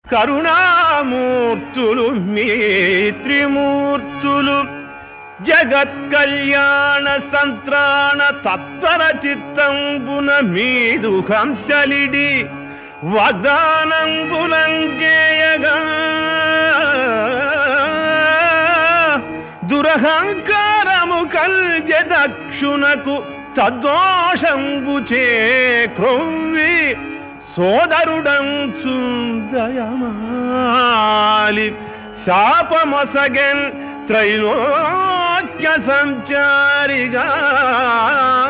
కరుణామూర్తులు మీ త్రిమూర్తులు జగత్ కళ్యాణ సంత్రాణ తత్పర చిత్తంబున మీదు హంసలిడి వాగ్దానంబులంజేయగా దురహంకారము కల్జ దక్షునకు తద్దోషంబు చే క్రొవ్వి సోదరుడంచు దయమాలి శాపమొసగెన్ త్రైలోక్య సంచారిగా